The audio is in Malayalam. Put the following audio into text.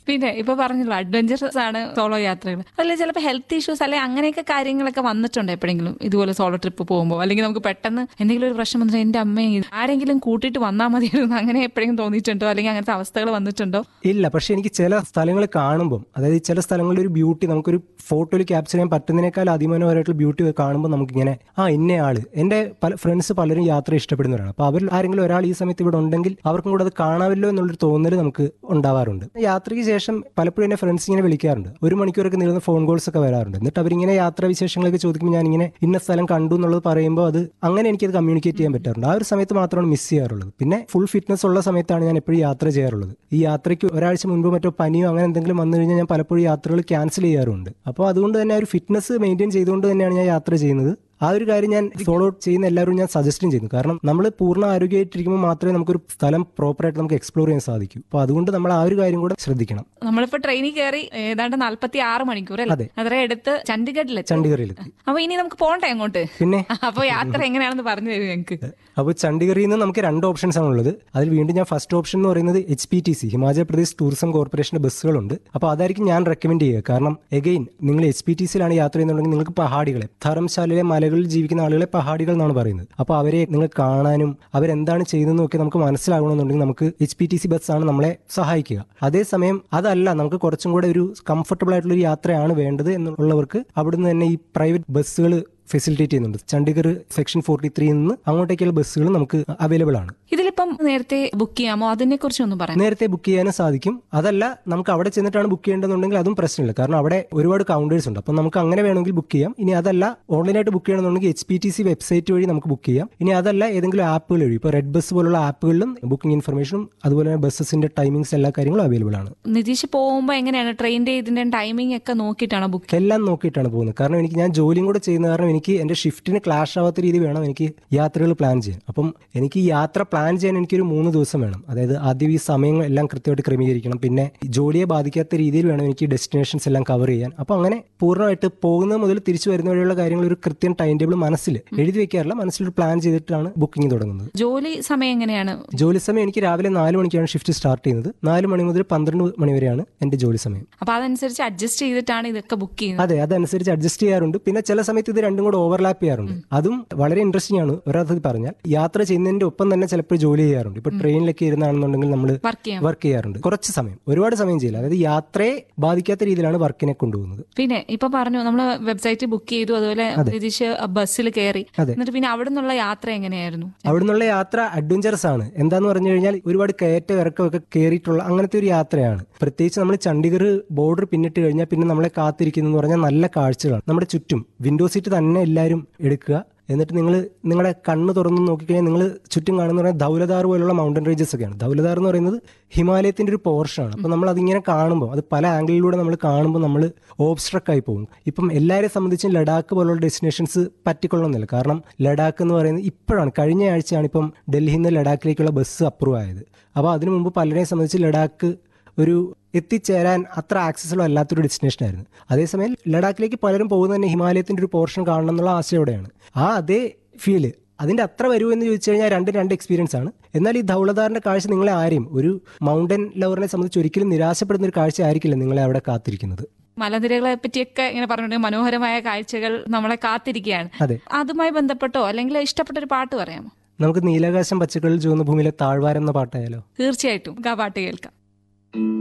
പിന്നെ ഇപ്പൊ പറഞ്ഞല്ലോ അഡ്വഞ്ചറസ് ആണ് സോളോ യാത്രകൾ അതിൽ ചിലപ്പോൾ ഹെൽത്ത് ഇഷ്യൂസ് അല്ലെങ്കിൽ അങ്ങനെയൊക്കെ കാര്യങ്ങളൊക്കെ വന്നിട്ടുണ്ടോ എപ്പോഴെങ്കിലും ഇതുപോലെ സോളോ ട്രിപ്പ് പോകുമ്പോൾ അല്ലെങ്കിൽ നമുക്ക് പെട്ടെന്ന് എന്തെങ്കിലും ഒരു പ്രശ്നം വന്നിട്ട് എന്റെ അമ്മയെ ആരെങ്കിലും കൂട്ടിയിട്ട് വന്നാൽ മതിയായിരുന്നു അങ്ങനെ എപ്പോഴെങ്കിലും തോന്നിയിട്ടുണ്ടോ അല്ലെങ്കിൽ അങ്ങനത്തെ അവസ്ഥകൾ വന്നിട്ടുണ്ടോ ഇല്ല പക്ഷെ എനിക്ക് ചില സ്ഥലങ്ങൾ കാണുമ്പോൾ അതായത് ചില സ്ഥലങ്ങളുടെ ഒരു ബ്യൂട്ടി നമുക്കൊരു ഫോട്ടോയിൽ ക്യാപ്ചർ ചെയ്യാൻ പറ്റുന്നതിനേക്കാൾ അതിമനോഹരമായിട്ടുള്ള ബ്യൂട്ടി കാണുമ്പോൾ നമുക്കിങ്ങനെ ആ ഇന്ന ആള് എൻ്റെ പല ഫ്രണ്ട്സ് പലരും യാത്ര ഇഷ്ടപ്പെടുന്നവരാണ് അപ്പോൾ അവർ ആരെങ്കിലും ഒരാൾ ഈ സമയത്ത് ഇവിടെ ഉണ്ടെങ്കിൽ അവർക്കും കൂടെ അത് കാണാമല്ലോ എന്നുള്ളൊരു തോന്നൽ നമുക്ക് ഉണ്ടാവാറുണ്ട് യാത്രയ്ക്ക് ശേഷം പലപ്പോഴും എന്നെ ഫ്രണ്ട്സ് ഇങ്ങനെ വിളിക്കാറുണ്ട് ഒരു മണിക്കൂറൊക്കെ നീളുന്ന ഫോൺ കോൾസ് ഒക്കെ വരാറുണ്ട് എന്നിട്ട് അവരിങ്ങനെ യാത്രാ വിശേഷങ്ങളൊക്കെ ചോദിക്കുമ്പോൾ ഞാൻ ഇങ്ങനെ ഇന്ന സ്ഥലം കണ്ടു എന്നുള്ളത് പറയുമ്പോൾ അത് അങ്ങനെ എനിക്കത് കമ്മ്യൂണിക്കേറ്റ് ചെയ്യാൻ പറ്റാറുണ്ട് ആ ഒരു സമയത്ത് മാത്രമാണ് മിസ് ചെയ്യാറുള്ളത് പിന്നെ ഫുൾ ഫിറ്റ്നസ് ഉള്ള സമയത്താണ് ഞാൻ എപ്പോഴും യാത്ര ചെയ്യാറുള്ളത് ഈ യാത്രയ്ക്ക് ഒരാഴ്ച മുൻപ് മറ്റോ പനിയോ അങ്ങനെ എന്തെങ്കിലും വന്നു കഴിഞ്ഞാൽ ഞാൻ പലപ്പോഴും യാത്രകൾ ക്യാൻസൽ ചെയ്യാറുണ്ട് അപ്പോൾ അതുകൊണ്ട് തന്നെ ആ ഒരു ഫിറ്റ്നസ് മെയിൻറ്റെയിൻ ചെയ്തുകൊണ്ട് തന്നെയാണ് ഞാൻ യാത്ര ചെയ്യുന്നത് ആ ഒരു കാര്യം ഞാൻ ഫോളോ ചെയ്യുന്ന എല്ലാവരും ഞാൻ സജസ്റ്റും ചെയ്യുന്നു കാരണം നമ്മൾ പൂർണ്ണ ആരോഗ്യമായിട്ടിരിക്കുമ്പോൾ മാത്രമേ നമുക്കൊരു സ്ഥലം പ്രോപ്പറായിട്ട് നമുക്ക് എക്സ്പ്ലോർ ചെയ്യാൻ സാധിക്കൂ അപ്പോൾ അതുകൊണ്ട് നമ്മൾ ആ ഒരു കാര്യം കൂടെ ശ്രദ്ധിക്കണം നമ്മളിപ്പോ ട്രെയിനിൽ കയറി ഏതാണ്ട് നാല്പത്തി ആറ് മണിക്കൂർ അല്ലേ അതെ. അത്ര എടുത്ത് ചണ്ഡീഗഡിലെത്തി ചണ്ഡീഗറിലെത്തി അപ്പൊ ഇനി നമുക്ക് പോണ്ടേ അങ്ങോട്ട് പിന്നെ അപ്പൊ യാത്ര എങ്ങനെയാണെന്ന് പറഞ്ഞു തരും ഞങ്ങക്ക് അപ്പോൾ ചണ്ഡീഗറിൽ നിന്ന് നമുക്ക് രണ്ട് ഓപ്ഷൻസ് ആണ് ഉള്ളത് അതിൽ വീണ്ടും ഞാൻ ഫസ്റ്റ് ഓപ്ഷൻ എന്ന് പറയുന്നത് H P T C Himachal Pradesh tourism കോർപ്പറേഷന്റെ ബസ്സുകളുണ്ട് അപ്പോൾ അതായിരിക്കും ഞാൻ റെക്കമെൻഡ് ചെയ്യുക കാരണം എഗെയിൻ നിങ്ങൾ എച്ച് പി ടി സിയിലാണ് യാത്ര ചെയ്യുന്നുണ്ടെങ്കിൽ നിങ്ങൾക്ക് പഹാടികളെ ധർമ്മശാലയിലെ മലകളിൽ ജീവിക്കുന്ന ആളുകളെ പഹാടികൾ എന്നാണ് പറയുന്നത് അപ്പോൾ അവരെ നിങ്ങൾ കാണാനും അവരെന്താണ് ചെയ്യുന്നതെന്നും ഒക്കെ നമുക്ക് മനസ്സിലാകണമെന്നുണ്ടെങ്കിൽ നമുക്ക് എച്ച് പി ടി സി ബസ്സാണ് നമ്മളെ സഹായിക്കുക അതേസമയം അതല്ല നമുക്ക് കുറച്ചും കൂടെ ഒരു കംഫർട്ടബിൾ ആയിട്ടുള്ള ഒരു യാത്രയാണ് വേണ്ടത് എന്നുള്ളവർക്ക് അവിടുന്ന് തന്നെ ഈ പ്രൈവറ്റ് ബസ്സുകൾ ഫെസിലിറ്റേറ്റ് ചെയ്യുന്നുണ്ട് ചണ്ഡീഗഡ് സെക്ഷൻ ഫോർട്ടി ത്രീയിൽ നിന്ന് അങ്ങോട്ടേക്കുള്ള ബസ്സുകൾ നമുക്ക് അവൈലബിൾ ആണ് ഇതിലിപ്പം നേരത്തെ ബുക്ക് ചെയ്യാമോ അതിനെ കുറിച്ച് ഒന്ന് പറയാം നേരത്തെ ബുക്ക് ചെയ്യാനും സാധിക്കും അതല്ല നമുക്ക് അവിടെ ചെന്നിട്ടാണ് ബുക്ക് ചെയ്യേണ്ടതെന്നുണ്ടെങ്കിൽ അതും പ്രശ്നമില്ല കാരണം അവിടെ ഒരുപാട് കൗണ്ടേഴ്സ് ഉണ്ട് അപ്പം നമുക്ക് അങ്ങനെ വേണമെങ്കിൽ ബുക്ക് ചെയ്യാം ഇനി അതല്ല ഓൺലൈനായിട്ട് ബുക്ക് ചെയ്യണമെന്നുണ്ടെങ്കിൽ H P T C website വഴി നമുക്ക് ബുക്ക് ചെയ്യാം ഇനി അതല്ല ഏതെങ്കിലും ആപ്പുകൾ വഴി ഇപ്പോൾ റെഡ് ബസ് പോലുള്ള ആപ്പുകളിലും ബുക്കിംഗ് ഇൻഫർമേഷനും അതുപോലെ തന്നെ ബസ്സസിന്റെ ടൈമിങ്സ് എല്ലാ കാര്യങ്ങളും അവൈലബിൾ ആണ് നിതീഷ് പോകുമ്പോ എങ്ങനെയാണ് ട്രെയിനിന്റെ ഇതിന്റെ ടൈമിംഗ് ഒക്കെ നോക്കിയിട്ടാണോ ബുക്ക് എല്ലാം നോക്കിയിട്ടാണ് പോകുന്നത് കാരണം എനിക്ക് ഞാൻ ജോലിയും കൂടെ ചെയ്യുന്ന കാരണം എനിക്ക് എൻ്റെ ഷിഫ്റ്റിന് ക്ലാഷ് ആവാത്ത രീതി വേണം എനിക്ക് യാത്രകൾ പ്ലാൻ ചെയ്യാൻ അപ്പം എനിക്ക് ഈ യാത്ര പ്ലാൻ ചെയ്യാൻ എനിക്കൊരു മൂന്ന് ദിവസം വേണം അതായത് ആദ്യം ഈ സമയങ്ങൾ എല്ലാം കൃത്യമായിട്ട് ക്രമീകരിക്കണം പിന്നെ ജോലിയെ ബാധിക്കാത്ത രീതിയിൽ വേണം എനിക്ക് ഡെസ്റ്റിനേഷൻസ് എല്ലാം കവർ ചെയ്യാൻ അപ്പം അങ്ങനെ പൂർണ്ണമായിട്ട് പോകുന്നത് മുതൽ തിരിച്ചു വരുന്ന വഴിയുള്ള കാര്യങ്ങൾ ഒരു കൃത്യം ടൈം ടേബിൾ മനസ്സിൽ എഴുതി വെക്കാറില്ല മനസ്സിലൊരു പ്ലാൻ ചെയ്തിട്ടാണ് ബുക്കിംഗ് തുടങ്ങുന്നത് ജോലി സമയം എങ്ങനെയാണ് ജോലി സമയം എനിക്ക് രാവിലെ നാല് മണിക്കാണ് ഷിഫ്റ്റ് സ്റ്റാർട്ട് ചെയ്യുന്നത് നാല് മണി മുതൽ പന്ത്രണ്ട് മണി വരെയാണ് എൻ്റെ ജോലി സമയം അപ്പൊ അതനുസരിച്ച് അഡ്ജസ്റ്റ് ചെയ്തിട്ടാണ് ഇതൊക്കെ ബുക്ക് ചെയ്യുന്നത് അതെ അതനുസരിച്ച് അഡ്ജസ്റ്റ് ചെയ്യാറുണ്ട് പിന്നെ ചില സമയത്ത് ഇത് രണ്ടും കൂടെ ഓവർലാപ്പ് ചെയ്യാറുണ്ട് അതും വളരെ ഇൻട്രസ്റ്റിംഗ് ആണ് ഒരർത്ഥത്തിൽ പറഞ്ഞാൽ യാത്ര ചെയ്യുന്നതിന്റെ ഒപ്പം തന്നെ ചിലപ്പോൾ ജോലി ചെയ്യാറുണ്ട് ഇപ്പൊ ട്രെയിനിലൊക്കെ ഇരുന്നാണെന്നുണ്ടെങ്കിൽ നമ്മൾ വർക്ക് ചെയ്യാം വർക്ക് ചെയ്യാറുണ്ട് കുറച്ച് സമയം ഒരുപാട് സമയം ചെയ്യില്ല അതായത് യാത്രയെ ബാധിക്കാത്ത രീതിയിലാണ് വർക്കിനെ കൊണ്ടുപോകുന്നത് പിന്നെ ഇപ്പൊ പറഞ്ഞു നമ്മൾ വെബ്സൈറ്റ് ബുക്ക് ചെയ്തു അതുപോലെ നിതീഷ് ബസ്സിൽ കയറി അതെ. എന്നിട്ട് പിന്നെ അവിടെ നിന്നുള്ള യാത്ര എങ്ങനെയായിരുന്നു അവിടെ നിന്നുള്ള യാത്ര അഡ്വഞ്ചറസ് ആണ് എന്താന്ന് പറഞ്ഞു കഴിഞ്ഞാൽ ഒരുപാട് കയറ്റ ഇറക്കമൊക്കെ കയറിയിട്ടുള്ള അങ്ങനത്തെ ഒരു യാത്രയാണ് പ്രത്യേകിച്ച് നമ്മൾ ചണ്ഡീഗഡ് ബോർഡർ പിന്നിട്ട് കഴിഞ്ഞാൽ പിന്നെ നമ്മളെ കാത്തിരിക്കുന്നു എന്ന് പറഞ്ഞാൽ നല്ല കാഴ്ചകളാണ് നമ്മുടെ ചുറ്റും വിൻഡോ സീറ്റ് തന്നെ എല്ലാവരും എടുക്കുക എന്നിട്ട് നിങ്ങൾ നിങ്ങളുടെ കണ്ണ് തുറന്ന് നോക്കിക്കഴിഞ്ഞാൽ നിങ്ങൾ ചുറ്റും കാണുന്ന പറഞ്ഞാൽ ധൗലധാർ പോലുള്ള മൗണ്ടൻ റേഞ്ചസ് ഒക്കെയാണ് ധൗലധാർ എന്ന് പറയുന്നത് ഹിമാലയത്തിന്റെ ഒരു പോർഷനാണ് അപ്പോൾ നമ്മൾ അതിങ്ങനെ കാണുമ്പോൾ അത് പല ആംഗിളിലൂടെ നമ്മൾ കാണുമ്പോൾ നമ്മൾ ഓബ്സ്ട്രക്ക് ആയി പോകും ഇപ്പം എല്ലാവരെ സംബന്ധിച്ചും ലഡാക്ക് പോലുള്ള ഡെസ്റ്റിനേഷൻസ് പറ്റിക്കൊള്ളുന്നില്ല കാരണം ലഡാക്ക് എന്ന് പറയുന്നത് ഇപ്പോഴാണ് കഴിഞ്ഞ ആഴ്ചയാണ് ഇപ്പം ഡൽഹിയിൽ നിന്ന് ലഡാക്കിലേക്കുള്ള ബസ് അപ്രൂവ് ആയത് അപ്പോൾ അതിനു മുമ്പ് പലരെയും സംബന്ധിച്ച് ലഡാക്ക് ഒരു എത്തിച്ചേരാൻ അത്ര ആക്സസിബിൾ അല്ലാത്തൊരു ഡെസ്റ്റിനേഷൻ ആയിരുന്നു അതേസമയം ലഡാക്കിലേക്ക് പലരും പോകുന്നത് തന്നെ ഹിമാലയത്തിന്റെ ഒരു പോർഷൻ കാണണം എന്നുള്ള ആശയോടെയാണ് ആ അതേ ഫീല് അതിന്റെ അത്ര വരുമോ എന്ന് ചോദിച്ചു കഴിഞ്ഞാൽ രണ്ട് രണ്ട് എക്സ്പീരിയൻസ് ആണ് എന്നാൽ ഈ ധൗളധാറിന്റെ കാഴ്ച നിങ്ങളെ ആരെയും ഒരു മൗണ്ടൻ ലവറിനെ സംബന്ധിച്ച് ഒരിക്കലും നിരാശപ്പെടുന്ന ഒരു കാഴ്ച ആയിരിക്കില്ല നിങ്ങളെ അവിടെ കാത്തിരിക്കുന്നത് മലനിരകളെ പറ്റിയൊക്കെ ഇങ്ങനെ പറഞ്ഞിട്ടുണ്ട് മനോഹരമായ കാഴ്ചകൾ നമ്മളെ കാത്തിരിക്കുകയാണ് അതെ അതുമായി ബന്ധപ്പെട്ടോ അല്ലെങ്കിൽ ഇഷ്ടപ്പെട്ട ഒരു പാട്ട് പറയാമോ നമുക്ക് നീലാകാശം പച്ചക്കളിൽ ചുവന്ന ഭൂമിയിലെ താഴ്വാരം എന്ന പാട്ടായാലോ തീർച്ചയായിട്ടും ആ പാട്ട് കേൾക്കാം